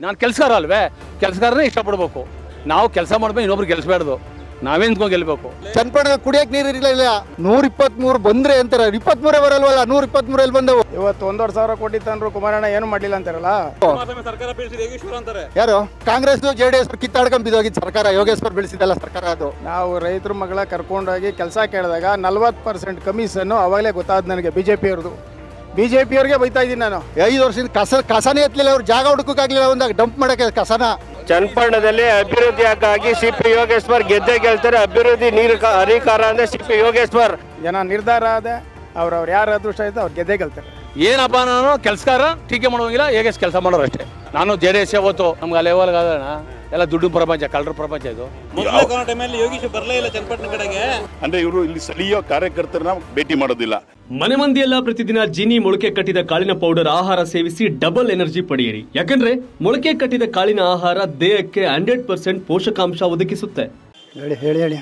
ನಾನು ಕೆಲಸಗಾರ ಅಲ್ವೇ ಕೆಲಸಗಾರನೇ ಇಷ್ಟಪಡ್ಬೇಕು ನಾವು ಕೆಲಸ ಮಾಡ್ಬೇಕು ಇನ್ನೊಬ್ರು ಗೆಲ್ಸ್ಬಾರ್ದು ನಾವೇ ನಿಂತ್ಕೊಂಡು ಗೆಲ್ಬೇಕು ಚನ್ನಪಟ್ಟಣ ಕುಡಿಯಕ್ಕೆ ನೀರು ಇರಲಿಲ್ಲ ನೂರ ಇಪ್ಪತ್ಮೂರು ಬಂದ್ರೆ ಅಂತಾರೆ ಇಪ್ಪತ್ಮೂರೇ ಬರಲ್ವಲ್ಲ ನೂರ ಇಪ್ಪತ್ಮೂರು ಎಲ್ಲಿ ಬಂದವು ಇವತ್ತು ಒಂದೂವರೆ ಸಾವಿರ ಕೋಟಿ ತಂದ್ರು ಕುಮಾರಣ್ಣ ಏನು ಮಾಡಲಿಲ್ಲ ಅಂತಾರಲ್ಲ ಸರ್ಕಾರ ಬೀಳಿಸಿದ ಯೋಗೇಶ್ವರ ಅಂತಾರೆ ಯಾರು ಕಾಂಗ್ರೆಸ್ ಜೆ ಡಿ ಎಸ್ ಕಿತ್ತಾಡ್ಕೊಂಡ್ ಬಿದ್ದೋಗಿದ್ದು ಸರ್ಕಾರ ಯೋಗೇಶ್ವರ್ ಬೆಳೆಸಿದಲ್ಲ ಸರ್ಕಾರ ಅದು ನಾವು ರೈತರ ಮಗಳ ಕರ್ಕೊಂಡೋಗಿ ಕೆಲಸ ಕೇಳಿದಾಗ ನಲ್ವತ್ತು ಪರ್ಸೆಂಟ್ ಕಮಿಷನ್ನು ಅವಾಗಲೇ ಗೊತ್ತಾದ ನನಗೆ ಬಿ ಜೆ ಪಿಯವ್ರದ್ದು ಬಿ ಜೆ ಪಿಯವ್ರಿಗೆ ಬೈತಾ ಇದ್ದೀನಿ ನಾನು ಐದು ವರ್ಷದಿಂದ ಕಸ ಕಸನೇ ಎತ್ತಲಿಲ್ಲ ಅವ್ರು ಜಾಗ ಹುಡುಕಕ್ಕಾಗ್ಲಿಲ್ಲ ಒಂದಾಗ ಡಂಪ್ ಮಾಡಕ್ಕೆ ಕಸನ ಚನ್ನಪಟ್ಟಣದಲ್ಲಿ ಅಭಿವೃದ್ಧಿಯಕ್ಕಾಗಿ ಸಿ ಪಿ ಯೋಗೇಶ್ವರ್ ಗೆದ್ದೆ ಗೆಲ್ತಾರೆ ಅಭಿವೃದ್ಧಿ ನೀರು ಕ- ಹರಿಕಾರ ಅಂದ್ರೆ ಸಿ ಪಿ ಯೋಗೇಶ್ವರ್ ಜನ ನಿರ್ಧಾರ ಆದೆ ಅವ್ರವ್ರು ಯಾರು ಅದೃಷ್ಟ ಐತೆ ಅವ್ರು ಗೆದ್ದೇ ಗೆಲ್ತಾರೆ ಏನಪ್ಪ ನಾನು ಕೆಲಸಗಾರ ಟೀಕೆ ಮಾಡೋಂಗಿಲ್ಲ ಹೇಗೆ ಕೆಲಸ ಮಾಡೋರು ಅಷ್ಟೇ ನಾನು ಜೆ ಡಿ ಎಸ್ ಓದ್ತು ನಮ್ಗೆ ಆ ಲೆವೆಲ್ಗೆ ಆಗೋಣ ಎಲ್ಲ ದುಡ್ಡು ಪ್ರಪಂಚ ಕಳ್ಳರ ಪ್ರಪಂಚ ಇದು ಟೈಮಲ್ಲಿ ಯೋಗೀಶ್ ಬರಲೇ ಇಲ್ಲ ಚನ್ನಪಟ್ಟಣ ಕಡೆಗೆ ಅಂದ್ರೆ ಇವರು ಇಲ್ಲಿ ಸ್ಥಳೀಯ ಕಾರ್ಯಕರ್ತರನ್ನ ಭೇಟಿ ಮಾಡೋದಿಲ್ಲ ಮನೆ ಮಂದಿಯೆಲ್ಲ ಪ್ರತಿದಿನ ಜಿನಿ ಮೊಳಕೆ ಕಟ್ಟಿದ ಕಾಳಿನ ಪೌಡರ್ ಆಹಾರ ಸೇವಿಸಿ ಡಬಲ್ ಎನರ್ಜಿ ಪಡೆಯಿರಿ ಯಾಕಂದ್ರೆ ಮೊಳಕೆ ಕಟ್ಟಿದ ಕಾಳಿನ ಆಹಾರ ದೇಹಕ್ಕೆ ಹಂಡ್ರೆಡ್ ಪರ್ಸೆಂಟ್ ಪೋಷಕಾಂಶ ಒದಗಿಸುತ್ತೆ ಹೇಳಿ ಹೇಳಿ ಹೇಳಿ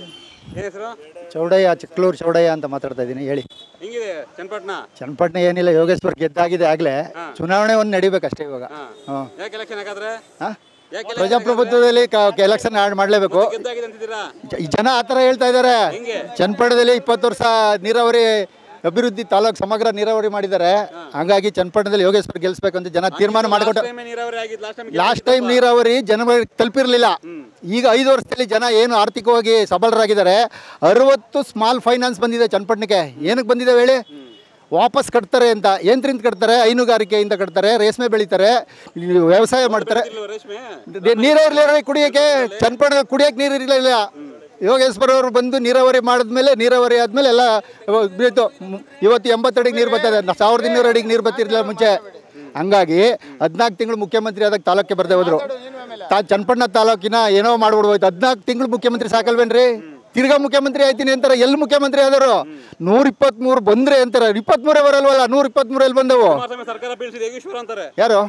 ಏನ್ ಹೆಸರು ಚೌಡಯ್ಯ ಚಿಕ್ಕಲೂರು ಚೌಡಯ್ಯ ಅಂತ ಮಾತಾಡ್ತಾ ಇದ್ದೀನಿ ಹೇಳಿ ಹೆಂಗಿದೆ ಚನ್ನಪಟ್ಟಣ ಚನ್ನಪಟ್ಟಣ ಏನಿಲ್ಲ ಯೋಗೇಶ್ವರ್ ಗೆದ್ದಾಗಿದೆ ಆಗ್ಲೇ ಚುನಾವಣೆ ಒಂದು ನಡಿಬೇಕಷ್ಟೇ ಇವಾಗ ಹಾಂ ಯಾಕೆ ಎಲೆಕ್ಷನ್ ಹಾಗಾದ್ರೆ ಹಾಂ ಯಾಕೆ ಪ್ರಜಾಪ್ರಭುತ್ವದಲ್ಲಿ ಎಲೆಕ್ಷನ್ ಮಾಡಲೇಬೇಕು ಗೆದ್ದಾಗಿದೆ ಅಂತಿದ್ದೀರಾ ಈ ಜನ ಆ ಥರ ಹೇಳ್ತಾ ಇದ್ದಾರೆ ಚನ್ನಪಟ್ಟಣದಲ್ಲಿ ಇಪ್ಪತ್ತು ವರ್ಷ ನೀರಾವರಿ ಅಭಿವೃದ್ಧಿ ತಾಲೂಕು ಸಮಗ್ರ ನೀರಾವರಿ ಮಾಡಿದ್ದಾರೆ ಹಂಗಾಗಿ ಚನ್ನಪಟ್ಟಣದಲ್ಲಿ ಯೋಗೇಶ್ವರ್ ಗೆಲ್ಲಿಸ್ಬೇಕಂತ ಜನ ತೀರ್ಮಾನ ಮಾಡಿಕೊಟ್ಟು ಟೈಮ್ ನೀರಾವರಿ ಆಗಿದ್ದು ಲಾಸ್ಟ್ ಟೈಮ್ ಲಾಸ್ಟ್ ಟೈಮ್ ನೀರಾವರಿ ಜನಗಳಿಗೆ ತಲುಪಿರಲಿಲ್ಲ ಈಗ ಐದು ವರ್ಷದಲ್ಲಿ ಜನ ಏನು ಆರ್ಥಿಕವಾಗಿ ಸಬಲರಾಗಿದ್ದಾರೆ ಅರವತ್ತು ಸ್ಮಾಲ್ ಫೈನಾನ್ಸ್ ಬಂದಿದೆ ಚನ್ನಪಟ್ಟಣಕ್ಕೆ ಏನಕ್ಕೆ ಬಂದಿದೆ ಹೇಳಿ ವಾಪಸ್ ಕಟ್ತಾರೆ ಅಂತ ಏನ್ರಿಂದ ಕಟ್ತಾರೆ ಹೈನುಗಾರಿಕೆಯಿಂದ ಕಟ್ತಾರೆ ರೇಷ್ಮೆ ಬೆಳೀತಾರೆ ಇಲ್ಲಿ ವ್ಯವಸಾಯ ಮಾಡ್ತಾರೆ ರೇಷ್ಮೆ ನೀರೇ ಇರಲಿಲ್ಲ ಕುಡಿಯೋಕ್ಕೆ ಚನ್ನಪಟ್ಟಣ ಕುಡಿಯೋಕ್ಕೆ ನೀರು ಇರಲಿಲ್ಲ ಯೋಗೇಶ್ವರ ಅವರು ಬಂದು ನೀರಾವರಿ ಮಾಡಿದ್ಮೇಲೆ ನೀರಾವರಿ ಆದಮೇಲೆ ಎಲ್ಲ ಬೀಳ್ತು ಮ್- ಇವತ್ತು ಎಂಬತ್ತು ಅಡಿಗೆ ನೀರು ಬರ್ತದೆ ನ- ಸಾವಿರದ ಇನ್ನೂರು ಅಡಿಗೆ ನೀರು ಬರ್ತಿರ್ಲಿಲ್ಲ ಮುಂಚೆ ಹಂಗಾಗಿ ಹದಿನಾಲ್ಕು ತಿಂಗಳು ಮುಖ್ಯಮಂತ್ರಿ ಆದಾಗ ತಾಲೂಕಿಗೆ ಬರ್ದೆ ಹೋದ್ರು ತಾ ಚನ್ನಪಟ್ಟಣ ತಾಲೂಕಿನ ಏನೋ ಮಾಡ್ಬಿಡ್ಬೋಯ್ತು ಹದಿನಾಲ್ಕು ತಿಂಗಳು ಮುಖ್ಯಮಂತ್ರಿ ಸಾಕಲ್ವೇನ್ರಿ ತಿರ್ಗಾ ಮುಖ್ಯಮಂತ್ರಿ ಆಯ್ತೀನಿ ಅಂತಾರೆ ಎಲ್ಲಿ ಮುಖ್ಯಮಂತ್ರಿ ಆದರು ನೂರ ಇಪ್ಪತ್ತ್ಮೂರು ಬಂದ್ರೆ ಅಂತಾರೆ ಇಪ್ಪತ್ತ್ಮೂರೇ ಬರಲ್ವಲ್ಲ ನೂರ ಇಪ್ಪತ್ತ್ಮೂರು ಎಲ್ಲಿ ಬಂದವು ಕುಮಾರಸ್ವಾಮಿ ಸರ್ಕಾರ ಬೀಳಿಸಿದ ಯೋಗೇಶ್ವರ ಅಂತಾರೆ ಯಾರು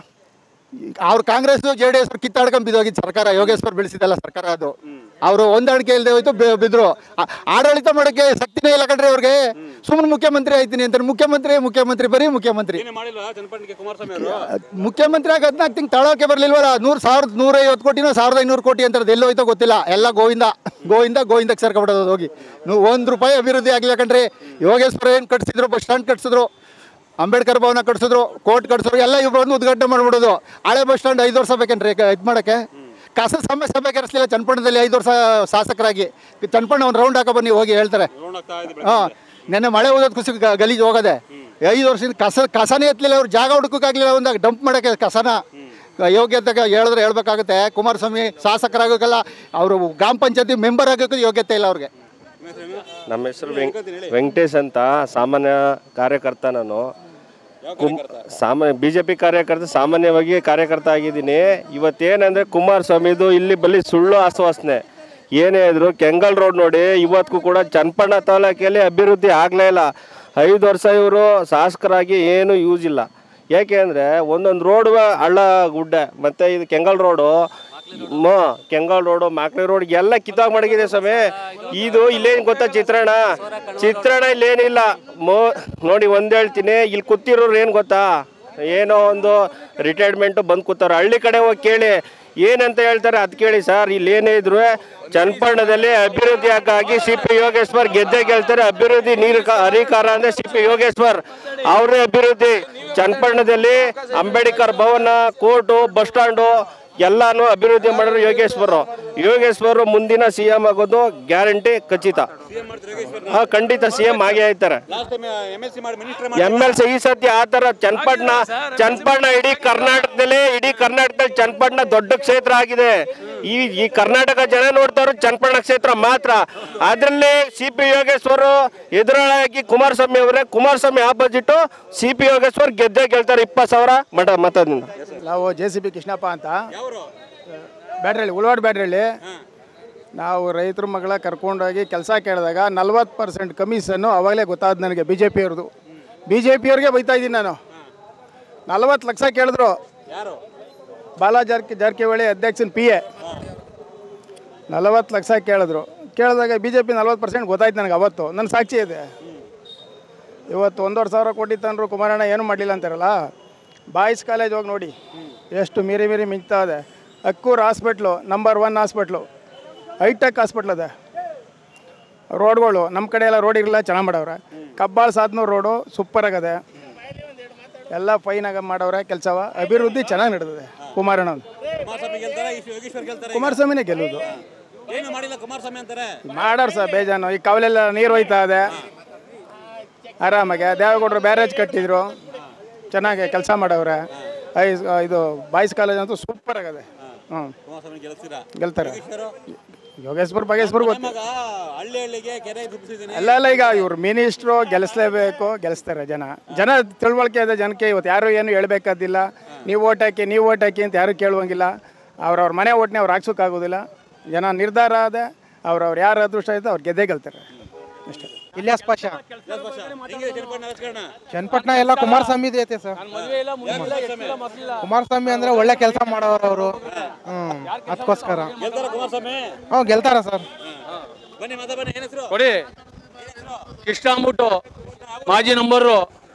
ಅವ್ರು ಕಾಂಗ್ರೆಸ್ ಜೆ ಡಿ ಎಸ್ ಕಿತ್ತಾಡ್ಕೊಂಡ್ ಬಿದ್ದೋಗಿದ್ದು ಸರ್ಕಾರ ಯೋಗೇಶ್ವರ್ ಬೆಳೆಸಿದಲ್ಲ ಸರ್ಕಾರ ಅದು ಅವರು ಹೊಂದಾಣಿಕೆ ಇಲ್ಲದೆ ಹೋಯ್ತು ಬಿ- ಬಿದ್ರು ಆ- ಆಡಳಿತ ಮಾಡೋಕ್ಕೆ ಶಕ್ತಿನೇ ಇಲ್ಲ ಕಣ್ರಿ ಅವ್ರಿಗೆ ಸುಮ್ಮನೆ ಮುಖ್ಯಮಂತ್ರಿ ಆಯ್ತೀನಿ ಅಂತಾರೆ ಮುಖ್ಯಮಂತ್ರಿ ಮುಖ್ಯಮಂತ್ರಿ ಬರೀ ಮುಖ್ಯಮಂತ್ರಿ ಏನೇ ಮಾಡಿಲ್ವಾ ಚನ್ನಪಟ್ಟಣಕ್ಕೆ ಕುಮಾರಸ್ವಾಮಿ ಅವರು ಮುಖ್ಯಮಂತ್ರಿ ಆಗಿ ಹದಿನಾಲ್ಕು ತಿಂಗ್ ತಾಳೋಕೆ ಬರಲಿಲ್ವಲ್ಲ ನೂರು ಸಾವಿರದ ನೂರೈವತ್ತು ಕೋಟಿನೋ ಸಾವಿರದ ಐನೂರು ಕೋಟಿ ಅಂತ ಎಲ್ಲಿ ಹೋಯ್ತೋ ಗೊತ್ತಿಲ್ಲ ಎಲ್ಲ ಗೋವಿಂದ ಗೋವಿಂದ ಗೋವಿಂದಕ್ಕೆ ಸೇರ್ಕೊಬಿಡೋದು ಹೋಗಿ ನೀವು ಒಂದು ರೂಪಾಯಿ ಅಭಿವೃದ್ಧಿ ಆಗಿಲ್ಲ ಕಣ್ರಿ ಯೋಗೇಶ್ವರ ಏನು ಕಟ್ಸಿದ್ರು ಬಸ್ ಸ್ಟ್ಯಾಂಡ್ ಕಟ್ಸಿದ್ರು ಅಂಬೇಡ್ಕರ್ ಭವನ ಕಟ್ಸಿದ್ರು ಕೋರ್ಟ್ ಕಟ್ಸಿದ್ರು ಎಲ್ಲ ಇವ್ರು ಬಂದು ಉದ್ಘಾಟನೆ ಮಾಡ್ಬಿಡೋದು ಹಳೆ ಬಸ್ ಸ್ಟ್ಯಾಂಡ್ ಐದು ವರ್ಷ ಬೇಕೇನ್ರಿ ಇದು ಮಾಡೋಕ್ಕೆ ಕಸ ಸಮಸ್ಯೆ ಬೇಕಾಗಿರಿಸಲಿಲ್ಲ ಚನ್ನಪಟ್ಟಣದಲ್ಲಿ ಐದು ವರ್ಷ ಶಾಸಕರಾಗಿ ಚನ್ನಪಣ್ಣ ಒಂದು ರೌಂಡ್ ಹಾಕೋ ಬನ್ನಿ ಹೋಗಿ ಹೇಳ್ತಾರೆ ರೌಂಡ್ ಆಗ್ತಾ ಇದೆ ಹಾಂ ನೆನ್ನೆ ಮಳೆ ಹೋಗೋದು ಖುಷಿ ಗ- ಗಲೀಜು ಹೋಗದೆ ಐದು ವರ್ಷದಿಂದ ಕಸ ಕಸನೇ ಎತ್ತಲಿಲ್ಲ ಅವ್ರು ಜಾಗ ಹುಡುಕಕ್ಕಾಗಲಿಲ್ಲ ಒಂದಾಗ ಡಂಪ್ ಮಾಡೋಕ್ಕೆ ಕಸನ ಯೋಗ್ಯತೆ ಹೇಳಿದ್ರೆ ಹೇಳ್ಬೇಕಾಗುತ್ತೆ ಕುಮಾರಸ್ವಾಮಿ ಶಾಸಕರಾಗೋಕ್ಕಲ್ಲ ಅವರು ಗ್ರಾಮ ಪಂಚಾಯತಿ ಮೆಂಬರ್ ಆಗೋಕ್ಕೂ ಯೋಗ್ಯತೆ ಇಲ್ಲ ಅವ್ರಿಗೆ ನಮ್ಮ ಹೆಸರು ವೆಂಕಟೇಶ್ ಅಂತ ಸಾಮಾನ್ಯ ಕಾರ್ಯಕರ್ತ ನಾನು ಕುಮ್ ಸಾಮಾನ್ಯ ಬಿ ಜೆ ಪಿ ಕಾರ್ಯಕರ್ತ ಸಾಮಾನ್ಯವಾಗಿ ಕಾರ್ಯಕರ್ತ ಆಗಿದ್ದೀನಿ ಇವತ್ತೇನಂದರೆ ಕುಮಾರಸ್ವಾಮಿದು ಇಲ್ಲಿ ಬಲ್ಲಿ ಸುಳ್ಳು ಆಶ್ವಾಸನೆ ಏನೇ ಇದ್ರು ಕೆಂಗಲ್ ರೋಡ್ ನೋಡಿ ಇವತ್ತಿಗೂ ಕೂಡ ಚನ್ನಪಣ್ಣ ತಾಲೂಕಲ್ಲಿ ಅಭಿವೃದ್ಧಿ ಆಗಲೇ ಇಲ್ಲ ಐದು ವರ್ಷ ಇವರು ಶಾಸಕರಾಗಿ ಏನು ಯೂಸ್ ಇಲ್ಲ ಯಾಕೆ ಅಂದರೆ ಒಂದೊಂದು ರೋಡ್ ಹಳ್ಳ ಗುಡ್ಡೆ ಮತ್ತು ಇದು ಕೆಂಗಲ್ ರೋಡು ಮೋ ಕೆಂಗಲ್ ರೋಡು ಮಾಕ್ಳಿ ರೋಡ್ ಎಲ್ಲ ಕಿತ್ತಾಗ ಮಡಗಿದೆ ಸ್ವಾಮಿ ಇದು ಇಲ್ಲೇನು ಗೊತ್ತಾ ಚಿತ್ರಣ ಚಿತ್ರಣ ಇಲ್ಲೇನಿಲ್ಲ ಮೋ ನೋಡಿ ಒಂದು ಹೇಳ್ತೀನಿ ಇಲ್ಲಿ ಕೂತಿರೋರು ಏನು ಗೊತ್ತಾ ಏನೋ ಒಂದು ರಿಟೈರ್ಮೆಂಟು ಬಂದು ಕೂತಾರ ಹಳ್ಳಿ ಕಡೆ ಹೋಗಿ ಕೇಳಿ ಏನಂತ ಹೇಳ್ತಾರೆ ಅದು ಕೇಳಿ ಸರ್ ಇಲ್ಲಿ ಏನೇ ಇದ್ರು ಚನ್ನಪಟ್ಟಣದಲ್ಲಿ ಅಭಿವೃದ್ಧಿಯಕ್ಕಾಗಿ ಸಿ ಪಿ ಯೋಗೇಶ್ವರ್ ಗೆದ್ದೆ ಗೆಲ್ತಾರೆ ಅಭಿವೃದ್ಧಿ ನೀರು ಕ- ಹರಿಕಾರ ಅಂದ್ರೆ ಸಿ ಪಿ ಯೋಗೇಶ್ವರ್ ಅವರೇ ಅಭಿವೃದ್ಧಿ ಚನ್ನಪಟ್ಟಣದಲ್ಲಿ ಅಂಬೇಡ್ಕರ್ ಭವನ ಕೋರ್ಟು ಬಸ್ ಸ್ಟ್ಯಾಂಡು ಎಲ್ಲಾನು ಅಭಿವೃದ್ಧಿ ಮಾಡೋರು ಯೋಗೇಶ್ವರ್ ಯೋಗೇಶ್ವರ್ ಮುಂದಿನ ಸಿ ಎಂ ಆಗೋದು ಗ್ಯಾರಂಟಿ ಖಚಿತ ಹಾ ಖಂಡಿತ ಸಿ ಎಂ ಆಗೇ ಆಯ್ತಾರೆ last time M L C ಮಾಡಿ ಮಿನಿಸ್ಟರ್ ಎಮ್ ಎಲ್ ಸಿ ಈ ಸತಿ ಆ ತರ ಚನ್ನಪಟ್ಟಣ ಚನ್ನಪಟ್ಟಣ ಇಡೀ ಕರ್ನಾಟಕದಲ್ಲಿ ಇಡೀ ಕರ್ನಾಟಕದಲ್ಲಿ ಚನ್ನಪಟ್ಟಣ ದೊಡ್ಡ ಕ್ಷೇತ್ರ ಆಗಿದೆ ಈ ಈ ಕರ್ನಾಟಕ ಜನ ನೋಡ್ತಾರೋ ಚನ್ನಪಟ್ಟಣ ಕ್ಷೇತ್ರ ಮಾತ್ರ ಅದ್ರಲ್ಲಿ ಸಿ ಪಿ ಯೋಗೇಶ್ವರ್ ಎದುರಾಳಿ ಕುಮಾರಸ್ವಾಮಿ ಅವರೇ Kumaraswamy opposite C P Yogeshwar ಗೆದ್ದೇ ಗೆಲ್ತಾರೆ ಇಪ್ಪತ್ತು ಸಾವಿರ ಮಠ ಮತದಿಂದ ನಾವು ಜೆ ಸಿ ಬಿ ಕೃಷ್ಣಪ್ಪ ಅಂತ ಬ್ಯಾಟ್ರಳ್ಳಿ ಉಳವಾಡ್ ಬ್ಯಾಟ್ರಳ್ಳಿ ನಾವು ರೈತರ ಮಗಳ ಕರ್ಕೊಂಡೋಗಿ ಕೆಲಸ ಕೇಳಿದಾಗ ನಲ್ವತ್ತು ಪರ್ಸೆಂಟ್ ಕಮಿಷನ್ನು ಅವಾಗಲೇ ಗೊತ್ತಾದ ನನಗೆ ಬಿ ಜೆ ಪಿಯವ್ರದ್ದು ಬಿ ಜೆ ಪಿಯವ್ರಿಗೆ ಬೈತಾ ಇದ್ದೀನಿ ನಾನು ನಲ್ವತ್ತು ಲಕ್ಷ ಕೇಳಿದ್ರು ಯಾರು ಬಾಲಾ ಜಾರಕಿ ಜಾರಕಿಹೊಳಿ ಅಧ್ಯಕ್ಷನ ಪಿ ಎ ನಲವತ್ತು ಲಕ್ಷ ಕೇಳಿದ್ರು ಕೇಳಿದಾಗ ಬಿ ಜೆ ಪಿ ನಲ್ವತ್ತು ಪರ್ಸೆಂಟ್ ಗೊತ್ತಾಯ್ತು ನನಗೆ ಅವತ್ತು ನನ್ನ ಸಾಕ್ಷಿ ಇದೆ ಇವತ್ತು ಒಂದೂವರೆ ಸಾವಿರ ಕೋಟಿ ತಂದರು ಕುಮಾರಣ್ಣ ಏನು ಮಾಡಲಿಲ್ಲ ಅಂತಾರಲ್ಲ ಬಾಯ್ಸ್ ಕಾಲೇಜ್ ಹೋಗಿ ನೋಡಿ ಎಷ್ಟು ಮೀರಿ ಮೀರಿ ಮಿಂಚ್ತಾ ಇದೆ Akkur hospital number one hospital hi-tech hospital ಅದೇ ರೋಡ್ಗಳು ನಮ್ಮ ಕಡೆ ಎಲ್ಲ ರೋಡ್ ಇರಲಿಲ್ಲ ಚೆನ್ನಾಗಿ ಮಾಡವ್ರೆ ಕಬ್ಬಾಳ ಸಾದ್ನೂರು ರೋಡು ಸೂಪರ್ ಆಗದೆ ಎಲ್ಲ ಫೈನಾಗ ಮಾಡವ್ರೆ ಕೆಲಸವ ಅಭಿವೃದ್ಧಿ ಚೆನ್ನಾಗಿ ನಡೆದಿದೆ ಕುಮಾರಣ್ಣನ ಕುಮಾರಸ್ವಾಮಿ ಗೆಲ್ತಾರ ಯೋಗೇಶ್ವರ್ ಗೆಲ್ತಾರೆ ಕುಮಾರಸ್ವಾಮಿನೇ ಗೆಲ್ಲುವುದು ಏನು ಮಾಡಿಲ್ಲ ಕುಮಾರಸ್ವಾಮಿ ಅಂತಾರೆ ಮಾಡೋರು ಸರ್ ಬೇಜಾನು ಈ ಕವಲೆಲ್ಲ ನೀರು ಹೋಯ್ತಾ ಇದೆ ಆರಾಮಾಗೆ ದೇವೇಗೌಡರು ಬ್ಯಾರೇಜ್ ಕಟ್ಟಿದ್ರು ಚೆನ್ನಾಗಿ ಕೆಲಸ ಮಾಡವ್ರೆ ಐ ಇದು ಬಾಯ್ಸ್ ಕಾಲೇಜ್ ಅಂತೂ ಸೂಪರ್ ಆಗದೆ ಹ್ಞೂ ಕುಮಾರಸ್ವಾಮಿ ಗೆಲ್ಲಿಸ್ತೀರಾ ಗೆಲ್ತಾರೆ ಯೋಗೇಶ್ವರು ಯೋಗೇಶ್ವರ್ ಬಗೇಶ್ವರ್ ಗೊತ್ತು ಮಗ ಹಳ್ಳಿ ಹಳ್ಳಿಗೆ ಕೆರೆ ದುಬ್ಬಿಸಿದ್ದೀನಿ ಅಲ್ಲ ಅಲ್ಲ ಈಗ ಇವ್ರು ಮಿನಿಸ್ಟ್ರು ಗೆಲ್ಲಿಸ್ಲೇಬೇಕು ಗೆಲ್ಲಿಸ್ತಾರೆ ಜನ ಜನ ತಿಳುವಳಿಕೆ ಇದೆ ಜನಕ್ಕೆ ಇವತ್ತು ಯಾರು ಏನು ಹೇಳ್ಬೇಕಾದಿಲ್ಲ ನೀವು ಓಟ್ ಹಾಕಿ ನೀವು ಓಟ್ ಹಾಕಿ ಅಂತ ಯಾರು ಕೇಳುವಂಗಿಲ್ಲ ಅವ್ರವ್ರ ಮನೆ ಓಟ್ನೆ ಅವ್ರು ಹಾಕ್ಸೋಕ್ಕಾಗೋದಿಲ್ಲ ಜನ ನಿರ್ಧಾರ ಅದೇ ಅವ್ರವ್ರು ಯಾರು ಅದೃಷ್ಟ ಐತೆ ಅವ್ರು ಗೆದ್ದೇ ಗೆಲ್ತಾರೆ ಅಷ್ಟೇ ಇಲಿಯಾಸ್ ಪಾಷಾ ಹೆಂಗಿದೆ ಚನ್ನಪಟ್ಟಣ ರಾಜಕಾರಣ ಚನ್ನಪಟ್ಟಣ ಎಲ್ಲ ಕುಮಾರಸ್ವಾಮಿ ಐತೆ ಸರ್ ಕುಮಾರಸ್ವಾಮಿ ಅಂದ್ರೆ ಒಳ್ಳೆ ಕೆಲಸ ಮಾಡೋರು ಅವರು ಹ್ಮ್ ಅದಕ್ಕೋಸ್ಕರ ಗೆಲ್ತಾರ ಕುಮಾರಸ್ವಾಮಿ ಹ್ಞೂ ಗೆಲ್ತಾರ ಸರ್ ಬನ್ನಿ ಮಾತಾ ಬನ್ನಿ ಏನ್ ಹೆಸರು ಕೊಡಿ ಕೃಷ್ಣ ಅಂದ್ಬಿಟ್ಟು ಮಾಜಿ ನಂಬರು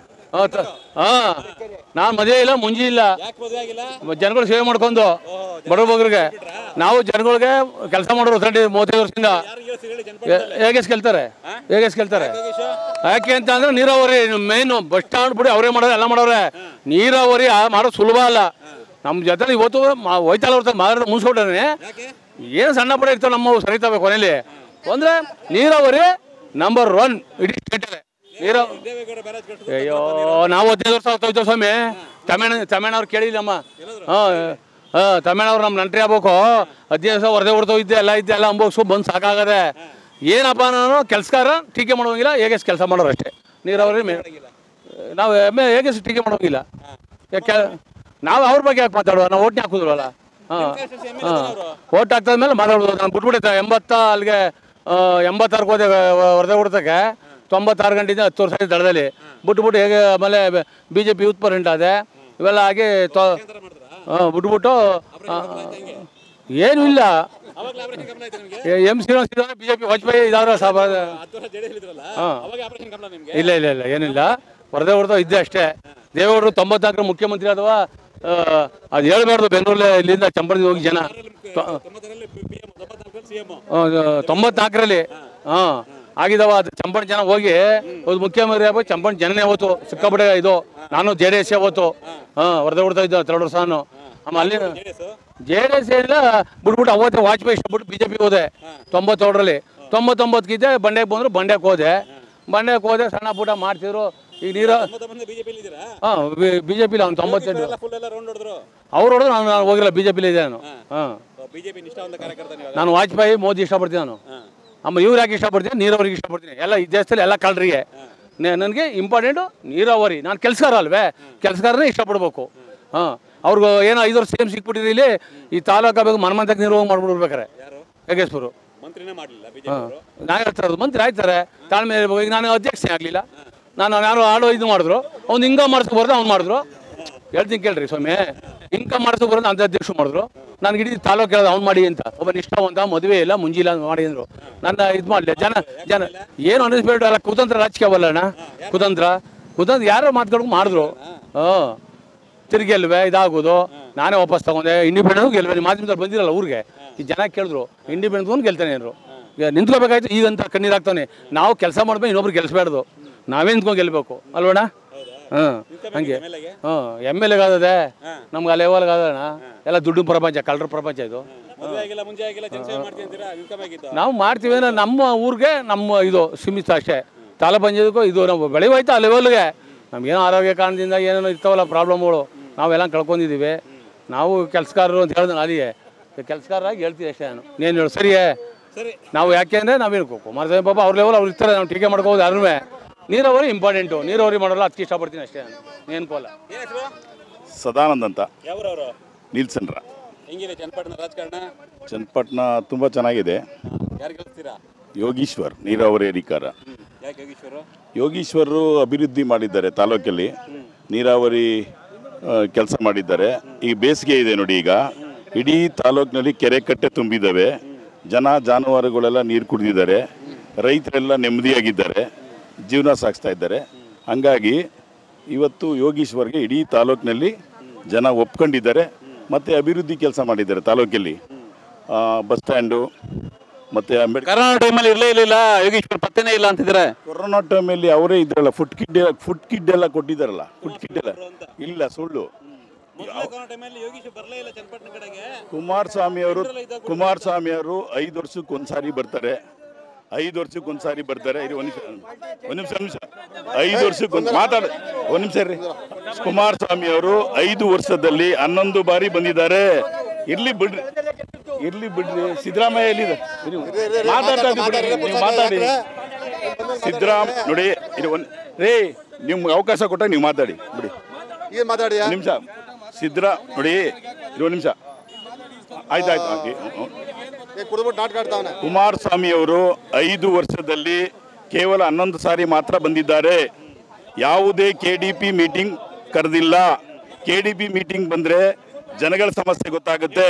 ಹಾ ನಾನು ಮದುವೆ ಇಲ್ಲ ಮುಂಜಿ ಇಲ್ಲ ಯಾಕೆ ಮದುವೆ ಆಗಿಲ್ಲ ಜನಗಳು ಸೇವೆ ಮಾಡ್ಕೊಂಡು ಬಡ ಬಗ್ರಿಗೆ ನಾವು ಜನಗಳಿಗೆ ಕೆಲಸ ಮಾಡೋರು ಹೊಸಂಡಿ ಮೂವತ್ತೈದು ವರ್ಷದಿಂದ ಯಾರಿಗೆ ಹೇಳ್ಸಿ ಹೇಳಿ ಚನ್ನಪಟ್ಟಣ ಹೇಗೆಸ್ ಗೆಲ್ತಾರೆ ಹೇಗೆಸ್ ಗೆಲ್ತಾರೆ ಯಾಕೆ ಅಂತ ಅಂದ್ರೆ ನೀರಾವರಿ ಮೇನು ಬಸ್ ಸ್ಟ್ಯಾಂಡ್ ಬಿಡಿ ಅವರೇ ಮಾಡೋರು ಎಲ್ಲ ಮಾಡೋರೆ ನೀರಾವರಿ ಆ- ಮಾಡೋದು ಸುಲಭ ಅಲ್ಲ ನಮ್ಮ ಜೊತೆ ಇವತ್ತು ಮಾ- ಹೋಯ್ತಾಳ ಅವ್ರ ಮಾತಾಡೋದು ಮುನ್ಸ್ಕೊಟ್ರೆ ಯಾಕೆ ಏನು ಸಣ್ಣ ಪುಟ್ಟ ಇರ್ತಾವೆ ನಮ್ಮ ಸರಿತಾವೆ ಕೊನೆಯಲ್ಲಿ ಅಂದ್ರೆ ನೀರಾವರಿ ನಂಬರ್ ಒನ್ ಇಡೀ ಸ್ಟೇಟಲ್ಲಿ ನೀರ ದೇವೇಗೌಡ ಬ್ಯಾರೇಜ್ ಕಟ್ಟಿದ್ರು ಅಯ್ಯೋ ನಾವು ಹದಿನೈದು ವರ್ಷ ಆಗ್ತಾ ಇದ್ದೋ ಸ್ವಾಮಿ ತಮಿಳ್ ತಮಿಳ್ನವ್ರು ಕೇಳಿಲ್ಲಮ್ಮ ಹಾಂ ಹಾಂ ತಮಿಳ್ನವ್ರು ನಮ್ಮ ನಂಟ್ರಿ ಆಗ್ಬೇಕು ಹದಿನೈದು ವರ್ಷ ಹೊರದೆ ಹೊಡ್ತೋ ಇದ್ದೆ ಎಲ್ಲ ಇದ್ದೆ ಎಲ್ಲ ಅಂಬೋಗ್ಸು ಬಂದು ಸಾಕಾಗದೆ ಏನಪ್ಪ ನಾನು ಕೆಲಸಕಾರ ಟೀಕೆ ಮಾಡೋಂಗಿಲ್ಲ ಹೇಗೆ ಕೆಲಸ ಮಾಡೋರು ಅಷ್ಟೇ ನೀರಾವರಿ ಮೇ ನಾವು ಎಮ್ಮೆ ಹೇಗೆ ಟೀಕೆ ಮಾಡೋಂಗಿಲ್ಲ ಯಾಕೆ ನಾವು ಅವ್ರ ಬಗ್ಗೆ ಯಾಕೆ ಮಾತಾಡುವ ನಾವು ಓಟ್ನೇ ಹಾಕಿದ್ವಲ್ಲ ಹಾಂ ಹಾಂ ಓಟ್ ಹಾಕ್ತಾದ್ಮೇಲೆ ಮಾತಾಡೋದು ನಾನು ಬಿಟ್ಬಿಟ್ಟೆ ಎಂಬತ್ತ ಅಲ್ಲಿಗೆ ಆ, ಎಂಬತ್ತಾರಕ್ಕೆ ಹೋದೆ ಹೊರದೆ ಹೊಡ್ತಕ್ಕೆ ತೊಂಬತ್ತಾರು ಗಂಟೆಯಿಂದ ಹತ್ತು ವರ್ಷ ಆಯ್ತು ದಳದಲ್ಲಿ ಬಿಟ್ಬಿಟ್ಟು ಹೇಗೆ ಆಮೇಲೆ ಬಿ ಜೆ ಪಿ ಯೂತ್ ಪರೆಂಟ್ ಆದೆ ಇವೆಲ್ಲ ಆಗಿ ತೊ ಹಾಂ ಬಿಟ್ಬಿಟ್ಟು ಆ, ಏನೂ ಇಲ್ಲ ಅವಾಗಲೇ ಆಪರೇಷನ್ ಕಮಲ ಆಯ್ತು ನಿಮಗೆ M Srinivasa B J P Vajpayee ಇದಾದ್ರೆ ಸಾಬ ಹತ್ತು ವರ್ಷ ಜೆಡಿಎಸ್ ಇದ್ರಲ್ಲ ಹಾಂ ಅವಾಗ ಆಪರೇಷನ್ ಕಮಲ ನಿಮ್ಗೆ ಇಲ್ಲ ಇಲ್ಲ ಇಲ್ಲ ಏನಿಲ್ಲ ಹೊರದೆ ಹೊಡೆದು ಇದ್ದೆ ಅಷ್ಟೇ ದೇವೇಗೌಡರು ತೊಂಬತ್ನಾಲ್ಕರ ಮುಖ್ಯಮಂತ್ರಿ ಅಥವಾ ಅದು ಹೇಳ್ಬಾರ್ದು ಬೆಂಗಳೂರಲ್ಲಿ ಇಲ್ಲಿಂದ ಚಂಪರ್ಗಿ ಹೋಗಿ ಜನ ತೊ- ತೊಂಬತ್ತರಲ್ಲಿ ಪಿ ಎಂ ತೊಂಬತ್ನಾಲ್ಕರಲ್ಲಿ ಸಿ ಎಂ ಆ, ತೊಂಬತ್ನಾಲ್ಕರಲ್ಲಿ ಹಾಂ ಆಗಿದಾವ ಅದು ಚಂಪಣ್ ಜನ ಹೋಗಿ ಒಂದು ಮುಖ್ಯಮಂತ್ರಿ ಆಗ್ಬೋದು ಚಂಪಣ್ ಜನನೇ ಹೋತು ಸಿಕ್ಕಾಪಟ್ಟೆ ಇದು ನಾನು ಜೆ ಡಿ ಎಸ್ ಹೋತು ಹಾಂ ಹೊರದೆ ಹೊಡ್ತಾ ಇದ್ದ ಎರಡು ವರ್ಷ ನಾನು ಆಮೇಲೆ ಅಲ್ಲಿ ಜೆ ಡಿ ಎಸ್ ಏನಿಲ್ಲ ಬಿಟ್ಬಿಟ್ಟು ಅವತ್ತೇ ವಾಜಪೇಯಿ ಇಷ್ಟಬಿಟ್ಟು ಬಿ ಜೆ ಪಿ ಹೋದೆ ತೊಂಬತ್ತೇಳರಲ್ಲಿ ತೊಂಬತ್ತೊಂಬತ್ತಕ್ಕಿದ್ದೆ ಬಂಡ್ಯಕ್ಕೆ ಬಂದರು ಬಂಡ್ಯಕ್ಕೆ ಹೋದೆ ಬಂಡ್ಯಕ್ಕೆ ಹೋದೆ ಸಣ್ಣ ಪುಟ್ಟ ಮಾಡ್ತಿದ್ರು ಈಗ ನೀರು ತೊಂಬತ್ತೊಂಬತ್ತು ಬಿಜೆಪಿಲಿ ಇದ್ದೀರಾ ಹಾಂ ಬಿ ಜೆ ಪಿಲಿ ಅವ್ನು ತೊಂಬತ್ತೆಂಟು ಎಲ್ಲ ಫುಲ್ ಎಲ್ಲ ರೌಂಡ್ ಹೊಡೆದ್ರು ಅವ್ರು ಹೊಡೆದು ನಾನು ನಾನು ಹೋಗಿಲ್ಲ ಬಿ ಜೆ ಪಿಲಿ ಇದೆ ನಾನು ಹಾಂ ಬಿಜೆಪಿ ನಿಷ್ಠಾವಂತ ಕಾರ್ಯಕರ್ತ ನೀವು ನಾನು ವಾಜಪೇಯಿ ಮೋದಿ ಇಷ್ಟಪಡ್ತೀನಿ ನಾನು ಆಮೇಲೆ ಇವ್ರು ಯಾಕೆ ಇಷ್ಟಪಡ್ತೀನಿ ನೀರಾವರಿಗೆ ಇಷ್ಟಪಡ್ತೀನಿ ಎಲ್ಲ ಈ ದೇಶದಲ್ಲಿ ಎಲ್ಲ ಕಳ್ರಿಗೆ ನನಗೆ ಇಂಪಾರ್ಟೆಂಟು ನೀರಾವರಿ ನಾನು ಕೆಲಸಗಾರ ಅಲ್ವೇ ಕೆಲಸಗಾರನೇ ಇಷ್ಟಪಡ್ಬೇಕು ಹಾಂ ಅವ್ರಿಗೂ ಏನೋ ಐದು ವರ್ಷ ಸೇಮ್ ಸಿಕ್ಬಿಟ್ಟಿರಿ ಇಲ್ಲಿ ಈ ತಾಲೂಕು ಬೇಕು ಮನ್ಮಂತಕ್ಕೆ ನಿರ್ವಹಣೆ ಮಾಡ್ಬಿಡ್ಬೇಕಾರೆ ಯೋಗೇಶ್ವರು ಮಂತ್ರಿನೇ ಮಾಡಲಿಲ್ಲ ಬಿಜೆಪಿ ಹಾಂ ನಾ ಹೇಳ್ತಾ ಇರೋದು ಮಂತ್ರಿ ಆಯ್ತಾರೆ ತಾಳ್ಮೆ ಇರ್ಬೇಕು ಈಗ ನಾನು ಅಧ್ಯಕ್ಷನೇ ಆಗಲಿಲ್ಲ ನಾನು ಯಾರು ಆಡೋ ಇದು ಮಾಡಿದ್ರು ಅವ್ನು ಹಿಂಗ ಮಾಡಿಸ್ಕೊ ಬರೋದು ಅವ್ನು ಮಾಡಿದ್ರು ಹೇಳ್ತೀನಿ ಕೇಳ್ರಿ ಸ್ವಾಮಿ ಇನ್ಕಮ್ ಮಾಡಿಸ್ಕೊ ಬರೋದು ಅಂತ ಅಧ್ಯಕ್ಷ ಮಾಡಿದ್ರು ನನಗೆ ಇಡೀ ತಾಲೂಕು ಹೇಳೋದು ಅವ್ನು ಮಾಡಿ ಅಂತ ಒಬ್ಬ ನಿಷ್ಠಾವಂತ ಮದುವೆ ಇಲ್ಲ ಮುಂಜಿಲ್ಲ ಮಾಡಿ ಅಂದರು ನನ್ನ ಇದು ಮಾಡಲಿ ಜನ ಜನ ಏನು ಅನ್ನಿಸ್ಬೇಡ ಅಲ್ಲ ಕುತಂತ್ರ ರಾಜಕೀಯ ಅವಲ್ಲ ಅಣ್ಣ ಕುತಂತ್ರ ಕುತಂತ್ರ ಯಾರೋ ಮಾತ್ಕೊಂಡು ಮಾಡಿದ್ರು ಹಾಂ ತಿರುಗಿ ಗೆಲ್ವೆ ಇದಾಗೋದು ನಾನೇ ವಾಪಸ್ ತಗೊಂಡೆ ಇಂಡಿಪೆಂಡೆಂಟ್ ಗೆಲ್ವೆ ನಿಮ್ಮ ಮಾಧ್ಯಮದಲ್ಲಿ ಬಂದಿರಲ್ಲ ಊರಿಗೆ ಈ ಜನ ಕೇಳಿದ್ರು ಇಂಡಿಪೆಂಡೆಂಟ್ ಒಂದು ಗೆಲ್ತಾನೆ ಏನ್ರು ಈಗ ನಿಂತ್ಕೋಬೇಕಾಯ್ತು ಈಗಂತ ಕಣ್ಣೀರು ಹಾಕ್ತಾನೆ ನಾವು ಕೆಲಸ ಮಾಡ್ಬೇಕು ಇನ್ನೊಬ್ರು ಗೆಲ್ಸ್ಬಾರ್ದು ನಾವೇ ನಿಂತ್ಕೊಂಡು ಗೆಲ್ಬೇಕು ಅಲ್ವಣ್ಣ ಹಾಂ ಹಂಗೆ ಹಾಂ ಎಮ್ ಎಲ್ ಎಗಾದದೆ ನಮ್ಗೆ ಆ ಲೆವೆಲ್ಗೆ ಆದಣ್ಣ ಎಲ್ಲ ದುಡ್ಡು ಪ್ರಪಂಚ ಕಳ್ಳರ ಪ್ರಪಂಚ ಇದು ಮದುವೆ ಆಗಿಲ್ಲ ಮುಂಚೆ ಆಗಿಲ್ಲ ಜನಸೇವೆ ಮಾಡ್ತೀನಿ ಅಂತೀರಾ ಇನ್ಕಮ್ ಆಗಿತ್ತು ನಾವು ಮಾಡ್ತೀವಿ ಅಂದ್ರೆ ನಮ್ಮ ಊರಿಗೆ ನಮ್ಮ ಇದು ಸೀಮಿತ ಅಷ್ಟೇ ತಾಲೂಕು ಪಂಚಾಯತ್ಗೂ ಇದು ನಾವು ಬೆಳೆಯೋಯ್ತು ಆ ಲೆವೆಲ್ಗೆ ನಮಗೇನೋ ಆರೋಗ್ಯ ಕಾರಣದಿಂದ ಏನೇನೋ ಇರ್ತಾವಲ್ಲ ಪ್ರಾಬ್ಲಮ್ಗಳು ನಾವೆಲ್ಲ ಕಳ್ಕೊಂಡಿದ್ದೀವಿ ನಾವು ಕೆಲಸಗಾರರು ಅಂತ ಹೇಳಿದ್ರೆ ಅಲ್ಲಿಗೆ ಕೆಲಸಗಾರರಾಗಿ ಹೇಳ್ತೀವಿ ಅಷ್ಟೇ ನಾನು ನೀನು ಹೇಳು ಸರಿಯೇ ಸರಿ ನಾವು ಯಾಕೆ ಅಂದರೆ ನಾವೇನು ಕುಮಾರಸ್ವಾಮಿ ಪಾಪ ಅವ್ರ ಲೆವೆಲ್ ಅವ್ರು ಇರ್ತಾರೆ ನಾವು ಟೀಕೆ ಮಾಡ್ಕೋಬೋದು ಯಾರೂ ನೀರಾವರಿ ಇಂಪಾರ್ಟೆಂಟು ನೀರಾವರಿ ಮಾಡೋಲ್ಲ ಅದಕ್ಕೆ ಇಷ್ಟಪಡ್ತೀನಿ ಅಷ್ಟೇ ನಾನು ನೇನ್ಕೋಲ್ಲ ಏನ್ ಹೆಸರು ಸದಾನಂದ್ ಅಂತ ಯಾವ್ರವ್ರು ನೀಲ್ಸನ್ರ ಹೆಂಗಿದೆ ಚನ್ನಪಟ್ಟಣ ರಾಜಕಾರಣ ಚನ್ನಪಟ್ಟಣ ತುಂಬ ಚೆನ್ನಾಗಿದೆ ಯಾರು ಗೆಲ್ಸ್ತೀರಾ ಯೋಗೀಶ್ವರ್ ನೀರಾವರಿ ಅಧಿಕಾರ ಯಾಕೆ ಯೋಗೀಶ್ವರು ಯೋಗೀಶ್ವರರು ಅಭಿವೃದ್ಧಿ ಮಾಡಿದ್ದಾರೆ ತಾಲೂಕಲ್ಲಿ ನೀರಾವರಿ ಕೆಲಸ ಮಾಡಿದ್ದಾರೆ ಈಗ ಬೇಸಿಗೆ ಇದೆ ನೋಡಿ ಈಗ ಇಡೀ ತಾಲೂಕಿನಲ್ಲಿ ಕೆರೆ ಕಟ್ಟೆ ತುಂಬಿದ್ದಾವೆ ಜನ ಜಾನುವಾರುಗಳೆಲ್ಲ ನೀರು ಕುಡಿದಿದ್ದಾರೆ ರೈತರೆಲ್ಲ ನೆಮ್ಮದಿಯಾಗಿದ್ದಾರೆ ಜೀವನ ಸಾಗಿಸ್ತಾ ಇದ್ದಾರೆ ಹಂಗಾಗಿ ಇವತ್ತು ಯೋಗೀಶ್ವರ್ಗೆ ಇಡೀ ತಾಲೂಕಿನಲ್ಲಿ ಜನ ಒಪ್ಕೊಂಡಿದ್ದಾರೆ ಮತ್ತು ಅಭಿವೃದ್ಧಿ ಕೆಲಸ ಮಾಡಿದ್ದಾರೆ ತಾಲೂಕಲ್ಲಿ ಆ, ಬಸ್ ಸ್ಟ್ಯಾಂಡು ಮತ್ತು ಅಂಬೇಡ್ಕರ್ ಕರೋನಾ ಟೈಮಲ್ಲಿ ಇರ್ಲೇ ಇರ್ಲಿಲ್ಲ ಯೋಗೀಶ್ವರ್ ಪತ್ತೆನೇ ಇಲ್ಲ ಅಂತಿದ್ರೆ ಕೊರೋನಾ ಟೈಮಲ್ಲಿ ಅವರೇ ಇದ್ರಲ್ಲ ಫುಡ್ ಕಿಡ್ ಫುಡ್ ಕಿಡ್ ಎಲ್ಲ ಕೊಟ್ಟಿದ್ದಾರಲ್ಲ ಫುಡ್ ಕಿಡ್ ಎಲ್ಲ ಇಲ್ಲ ಸುಳ್ಳು ಕರೋನಾ ಟೈಮಲ್ಲಿ ಯೋಗೀಶ್ವರ್ ಬರಲೇ ಇಲ್ಲ ಚನ್ನಪಟ್ಟಣ ಕಡೆಗೆ ಕುಮಾರಸ್ವಾಮಿ ಅವರು ಕುಮಾರಸ್ವಾಮಿ ಅವರು ಐದು ವರ್ಷಕ್ಕೆ ಒಂದ್ಸಾರಿ ಬರ್ತಾರೆ ಐದು ವರ್ಷಕ್ಕೆ ಒಂದ್ಸಾರಿ ಬರ್ತಾರೆ ಇರಿ ಒಂದು ನಿಮಿಷ ಒಂದು ನಿಮಿಷ ಒಂದು ನಿಮಿಷ ಐದು ವರ್ಷಕ್ಕೆ ಒಂದು ಮಾತಾಡ ಒಂದು ನಿಮಿಷ ರೀ ಕುಮಾರಸ್ವಾಮಿ ಅವರು ಐದು ವರ್ಷದಲ್ಲಿ ಹನ್ನೊಂದು ಬಾರಿ ಬಂದಿದ್ದಾರೆ ಇರ್ಲಿ ಬಿಡ್ರಿ ಇರ್ಲಿ ಬಿಡ್ರಿ ಸಿದ್ದರಾಮಯ್ಯ ಎಲ್ಲಿದೆ ಇರಿ, ಮಾತಾಡ್ತಾ ಇದ್ದೀವಿ ಬಿಡ್ರಿ, ನೀವು ಮಾತಾಡಿ ಸಿದ್ದರಾಮ್ ನೋಡಿ ಇದು ಒಂದು ರೇ ನಿಮ್ಗೆ ಅವಕಾಶ ಕೊಟ್ಟಾಗ ನೀವು ಮಾತಾಡಿ ಬಿಡಿ ಏನ್ ಮಾತಾಡಿ ಒಂದು ನಿಮಿಷ ಸಿದ್ದರಾ ನೋಡಿ ಇದು ಒಂದು ನಿಮಿಷ ಆಯ್ತಾಯ್ತು ಹಾಗೆ ಕುಡಿದ್ಬಿಟ್ಟು ನಾಟಕ ಆಡ್ತಾವನೆ ಕುಮಾರಸ್ವಾಮಿ ಅವರು ಐದು ವರ್ಷದಲ್ಲಿ ಕೇವಲ ಹನ್ನೊಂದು ಸಾರಿ ಮಾತ್ರ ಬಂದಿದ್ದಾರೆ ಯಾವುದೇ ಕೆ ಡಿ ಪಿ ಮೀಟಿಂಗ್ ಕರೆದಿಲ್ಲ ಕೆ ಡಿ ಪಿ ಮೀಟಿಂಗ್ ಬಂದರೆ ಜನಗಳ ಸಮಸ್ಯೆ ಗೊತ್ತಾಗುತ್ತೆ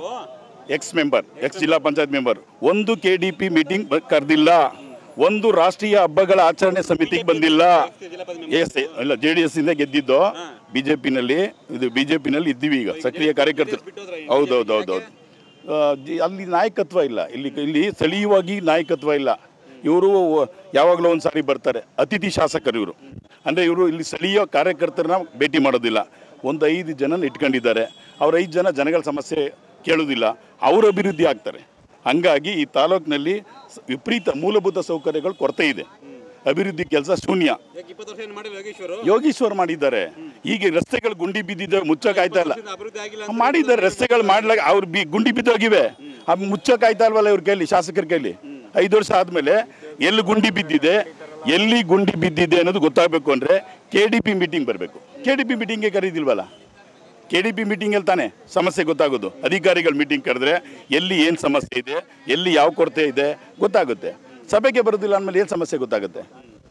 ಎಕ್ಸ್ ಮೆಂಬರ್ ಎಕ್ಸ್ ಜಿಲ್ಲಾ ಪಂಚಾಯತ್ ಮೆಂಬರ್ ಒಂದು ಕೆ ಡಿ ಪಿ ಮೀಟಿಂಗ್ ಕರೆದಿಲ್ಲ ಒಂದು ರಾಷ್ಟ್ರೀಯ ಹಬ್ಬಗಳ ಆಚರಣೆ ಸಮಿತಿಗೆ ಬಂದಿಲ್ಲ ಎಸ್ ಇಲ್ಲ ಜೆ ಡಿ ಎಸ್ ಇಂದ ಗೆದ್ದಿದ್ದು ಬಿಜೆಪಿನಲ್ಲಿ ಇದು ಬಿಜೆಪಿನಲ್ಲಿ ಇದ್ದೀವಿ ಈಗ ಸಕ್ರಿಯ ಕಾರ್ಯಕರ್ತರು ಹೌದೌದೌದೌದು ಆ, ಜಿ- ಅಲ್ಲಿ ನಾಯಕತ್ವ ಇಲ್ಲ ಇಲ್ಲಿ ಇಲ್ಲಿ ಸ್ಥಳೀಯವಾಗಿ ನಾಯಕತ್ವ ಇಲ್ಲ ಇವರು ಯಾವಾಗಲೂ ಒಂದು ಸಾರಿ ಬರ್ತಾರೆ ಅತಿಥಿ ಶಾಸಕರು ಇವರು ಅಂದರೆ ಇವರು ಇಲ್ಲಿ ಸ್ಥಳೀಯ ಕಾರ್ಯಕರ್ತರನ್ನ ಭೇಟಿ ಮಾಡೋದಿಲ್ಲ ಒಂದು ಐದು ಜನ ಇಟ್ಕೊಂಡಿದ್ದಾರೆ ಅವ್ರ ಐದು ಜನ ಜನಗಳ ಸಮಸ್ಯೆ ಕೇಳೋದಿಲ್ಲ ಅವರು ಅಭಿವೃದ್ಧಿ ಆಗ್ತಾರೆ ಹಂಗಾಗಿ ಈ ತಾಲೂಕಿನಲ್ಲಿ ಸ- ವಿಪರೀತ ಮೂಲಭೂತ ಸೌಕರ್ಯಗಳು ಕೊರತೆ ಇದೆ ಅಭಿವೃದ್ಧಿ ಕೆಲಸ ಶೂನ್ಯ ಯಾಕೆ ಇಪ್ಪತ್ತು ವರ್ಷ ಏನು ಮಾಡಿಲ್ಲ ಯೋಗೀಶ್ವರ್ ಯೋಗೀಶ್ವರ್ ಮಾಡಿದ್ದಾರೆ ಈಗ ರಸ್ತೆಗಳು ಗುಂಡಿ ಬಿದ್ದಿದ್ದಾವೆ ಮುಚ್ಚಕ್ಕಾಯ್ತಾ ಇಲ್ಲ ಅಭಿವೃದ್ಧಿ ಆಗಿಲ್ಲ ಮಾಡಿದ್ದಾರೆ ರಸ್ತೆಗಳು ಮಾಡ್ಲಾಗ ಅವ್ರು ಬಿ ಗುಂಡಿ ಬಿದ್ದೋಗಿವೆ ಆ ಮುಚ್ಚಕ್ಕಾಯ್ತಾ ಇಲ್ವಲ್ಲ ಇವ್ರ ಕೈಲಿ ಶಾಸಕರ ಕೈಲಿ ಐದು ವರ್ಷ ಆದ್ಮೇಲೆ ಎಲ್ಲಿ ಗುಂಡಿ ಬಿದ್ದಿದೆ ಎಲ್ಲಿ ಗುಂಡಿ ಬಿದ್ದಿದೆ ಅನ್ನೋದು ಗೊತ್ತಾಗಬೇಕು ಅಂದ್ರೆ ಕೆ ಡಿ ಪಿ ಮೀಟಿಂಗ್ ಬರಬೇಕು ಕೆ ಡಿ ಪಿ ಮೀಟಿಂಗ್ಗೆ ಕರೀದಿಲ್ವಲ್ಲ ಕೆ ಡಿ ಪಿ ಮೀಟಿಂಗಲ್ಲಿ ತಾನೇ ಸಮಸ್ಯೆ ಗೊತ್ತಾಗೋದು ಅಧಿಕಾರಿಗಳ ಮೀಟಿಂಗ್ ಕರೆದ್ರೆ ಎಲ್ಲಿ ಏನು ಸಮಸ್ಯೆ ಇದೆ ಎಲ್ಲಿ ಯಾವ ಕೊರತೆ ಇದೆ ಗೊತ್ತಾಗುತ್ತೆ ಸಭೆಗೆ ಬರೋದಿಲ್ಲ ಅಂದಮೇಲೆ ಏನು ಸಮಸ್ಯೆ ಗೊತ್ತಾಗುತ್ತೆ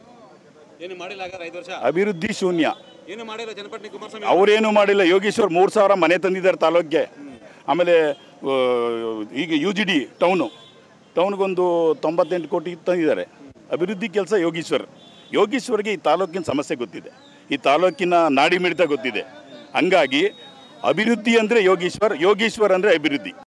ಏನು ಮಾಡಿಲ್ಲ ಹಾಗಾದ್ರೆ ಐದು ವರ್ಷ ಅಭಿವೃದ್ಧಿ ಶೂನ್ಯ ಏನು ಮಾಡಿಲ್ಲ ಚನ್ನಪಟ್ಟಣ ಕುಮಾರಸ್ವಾಮಿ ಅವರೇನು ಮಾಡಿಲ್ಲ ಯೋಗೇಶ್ವರ್ ಮೂರು ಸಾವಿರ ಮನೆ ತಂದಿದ್ದಾರೆ ತಾಲೂಕಿಗೆ ಆಮೇಲೆ ಆ, ಈಗ ಯು ಜಿ ಡಿ ಟೌನು ಟೌನ್ಗೊಂದು ತೊಂಬತ್ತೆಂಟು ಕೋಟಿ ತಂದಿದ್ದಾರೆ ಅಭಿವೃದ್ಧಿ ಕೆಲಸ ಯೋಗೀಶ್ವರ್ ಯೋಗೀಶ್ವರ್ಗೆ ಈ ತಾಲೂಕಿನ ಸಮಸ್ಯೆ ಗೊತ್ತಿದೆ ಈ ತಾಲೂಕಿನ ನಾಡಿ ಮಿಡಿತ ಗೊತ್ತಿದೆ ಹಂಗಾಗಿ ಅಭಿವೃದ್ಧಿ ಅಂದರೆ ಯೋಗೀಶ್ವರ್ ಯೋಗೀಶ್ವರ್ ಅಂದರೆ ಅಭಿವೃದ್ಧಿ